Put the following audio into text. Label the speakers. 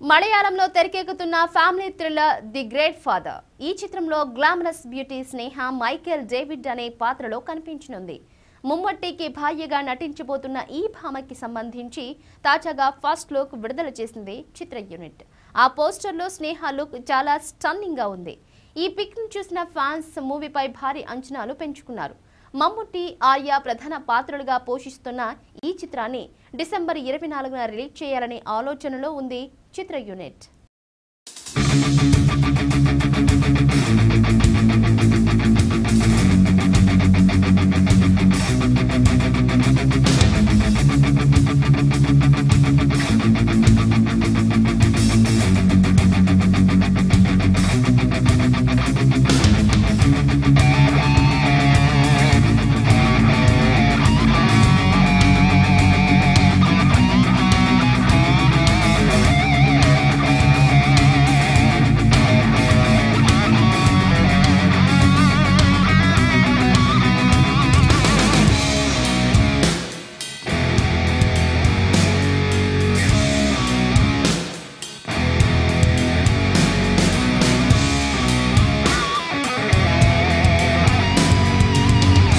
Speaker 1: మలయాళంలో తెరకెక్కుతున్న family thriller the great father ఈ చిత్రంలో glamorous beauty Sneha Michael David అనే పాత్రలో కనిపించనుంది ముమ్మట్టికి భార్యగా నటించబోతున్న ఈ భామకి సంబంధించి తాజాగా ఫస్ట్ లుక్ విడుదల చేసింది చిత్ర యూనిట్ ఆ పోస్టర్లో స్నేహ లుక్ చాలా స్టన్నింగ్ గా ఉంది ఈ పిక్ ను చూసిన ఫ్యాన్స్ మూవీపై భారీ అంచనాలు పెంచుకున్నారు మమ్ముట్టి ఆర్య ప్రధాన పాత్రలుగా పోషిస్తున్న ఈ చిత్రాన్ని డిసెంబర్ ఇరవై నాలుగున రిలీజ్ చేయాలనే ఆలోచనలో ఉంది చిత్ర యూనిట్